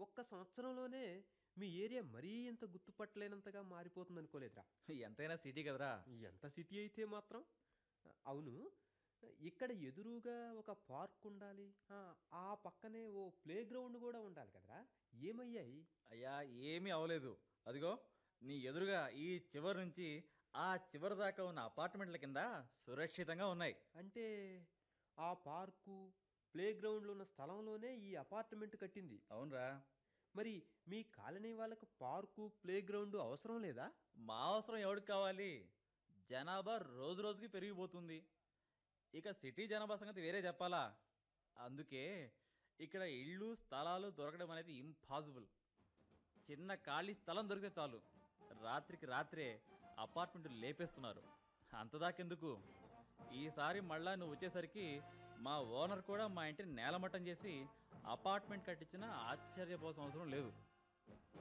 ఒక్క సంవత్సరంలోనే మీ ఏరియా మరీ ఇంత గుర్తుపట్టలేనంతగా మారిపోతుంది అనుకోలేదురా ఎంతైనా సిటీ కదరా ఎంత సిటీ అయితే మాత్రం అవును ఇక్కడ ఎదురుగా ఒక పార్క్ ఉండాలి ఆ, ఆ పక్కనే ఓ ప్లే గ్రౌండ్ కూడా ఉండాలి కదరా ఏమయ్యాయి అయ్యా ఏమీ అవలేదు అదిగో నీ ఎదురుగా ఈ చివరి నుంచి ఆ చివరి దాకా ఉన్న అపార్ట్మెంట్ల కింద సురక్షితంగా ఉన్నాయి అంటే ఆ పార్కు ప్లే గ్రౌండ్లో ఉన్న స్థలంలోనే ఈ అపార్ట్మెంట్ కట్టింది అవునరా మరి మీ కాలనీ వాళ్ళకు పార్కు ప్లే గ్రౌండ్ అవసరం లేదా మా అవసరం ఎవరికి కావాలి జనాభా రోజు రోజుకి పెరిగిపోతుంది ఇక సిటీ జనాభా సంగతి వేరే చెప్పాలా అందుకే ఇక్కడ ఇళ్ళు స్థలాలు దొరకడం అనేది ఇంపాసిబుల్ చిన్న ఖాళీ స్థలం దొరికితే చాలు రాత్రికి రాత్రే అపార్ట్మెంట్ లేపేస్తున్నారు అంతదాకెందుకు ఈసారి మళ్ళా నువ్వు వచ్చేసరికి మా ఓనర్ కూడా మా ఇంటిని నేలమట్టం చేసి అపార్ట్మెంట్ కట్టించిన ఆశ్చర్యపోసం అవసరం లేదు